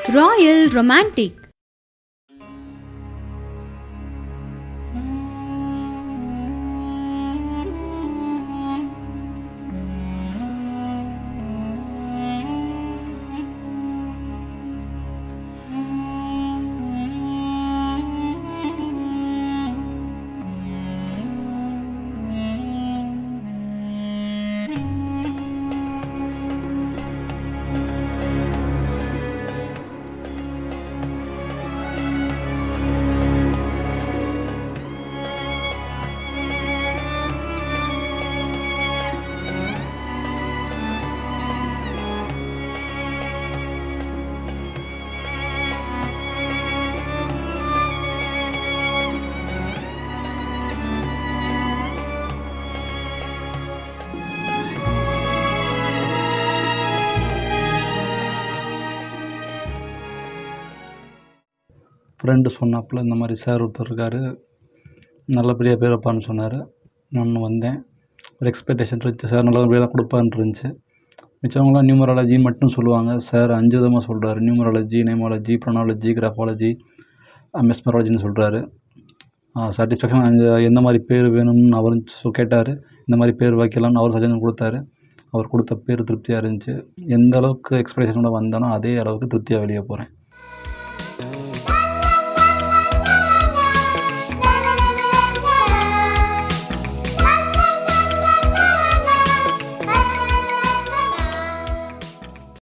Royal Romantic friend சொன்னாப்புல இந்த மாதிரி சார் ஒருத்தர் இருக்கார் நல்லபடியாக பேர் வைப்பார்னு சொன்னார் நானும் வந்தேன் ஒரு எக்ஸ்பெக்டேஷன் இருந்துச்சு சார் நல்லபடியாக தான் கொடுப்பாருன்னு இருந்துச்சு மிச்சவங்களாம் நியூமராலஜின்னு மட்டும் சொல்லுவாங்க சார் அஞ்சு விதமாக சொல்கிறாரு நியூமராலஜி நேமாலஜி ப்ரொனாலஜி கிராஃபாலஜி மெஸ்மராலஜின்னு சொல்கிறாரு சாட்டிஸ்ஃபேக்ஷன் அஞ்சு எந்த மாதிரி பேர் வேணும்னு அவரும் சொ கேட்டார் இந்த மாதிரி பேர் வைக்கலாம்னு அவர் சஜஷன் கொடுத்தாரு அவர் கொடுத்த பேர் திருப்தியாக இருந்துச்சு எந்த அளவுக்கு எக்ஸ்பெக்டேஷனோட வந்தேனோ அதே அளவுக்கு திருப்தியாக வெளியே போகிறேன்